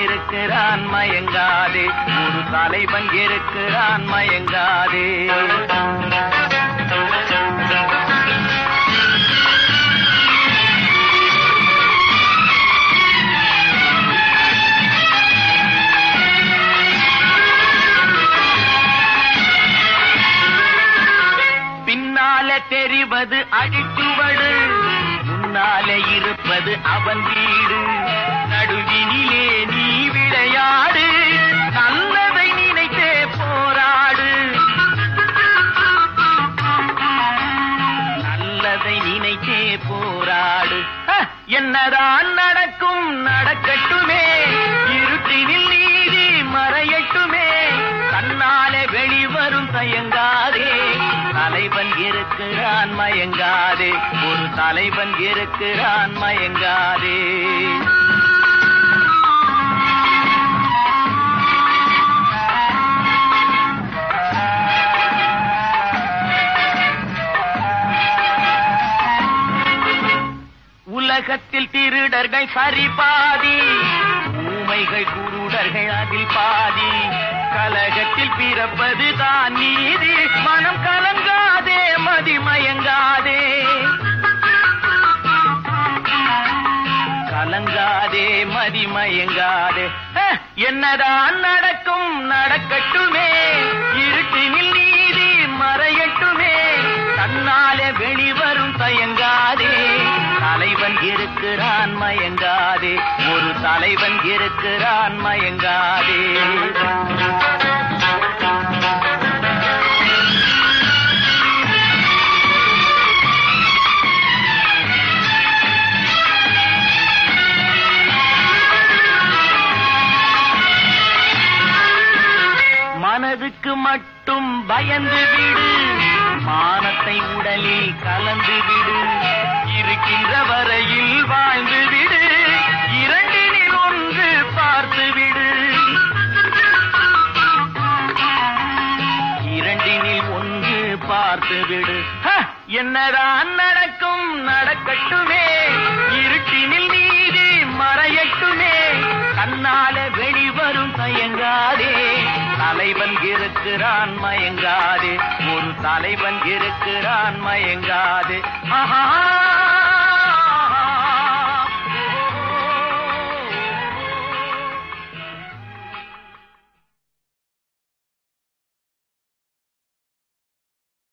இருக்கிறான் மயங்காதே ஒரு தலைவன் இருக்கிறான் மயங்காதே பின்னால தெரிவது அடிச்சுவடு முன்னாலே இருப்பது அவன் வீடு நடுவினிலே நீ விளையாடு நல்லதை நினைத்தே போராடு நல்லதை நினைத்தே போராடு ஹ! என்னதான் நடக்கும் நடக்கட்டுமே இருட்டினில் நீதி மறையட்டுமே தன்னாலே வெளிவரும் தயங்காதே தலைவன் இருக்கிறான் மயங்காதே ஒரு தலைவன் இருக்கிறான் மயங்காதே உலகத்தில் திருடர்கள் சரி பாதி ஊமைகள் குருடர்கள் அதில் பாதி கலகத்தில் பிறப்பது தான் நீதி மனம் கலங்காதே மதிமயங்காதே கலங்காதே மதிமயங்காதே ஹ! என்னதான் நடக்கும் நடக்கட்டுமே இருட்டினில் நீதி மறையட்டுமே தன்னாலே வெளிவரும் தயங்காதே தலைவன் இருக்கிறான் மயங்காதே ஒரு தலைவன் இருக்கிறான் மயங்காதே மனதுக்கு மட்டும் பயந்து விடு மானத்தை உடலில் கலந்து விடு இருக்கின்ற வரையில் வாழ்ந்து விடு இரண்டினில் ஒன்று பார்த்து விடு இரண்டினில் ஒன்று பார்த்து விடு ஹ! என்னதான் நடக்கும் நடக்கட்டுமே இருட்டினில் நீதி மறையட்டுமே கண்ணால வெளிவரும் தயங்காதே தலைவன் இருக்கிறான் மயங்காதே ஒரு தலைவன் இருக்கிறான் மயங்காதே ஆஹா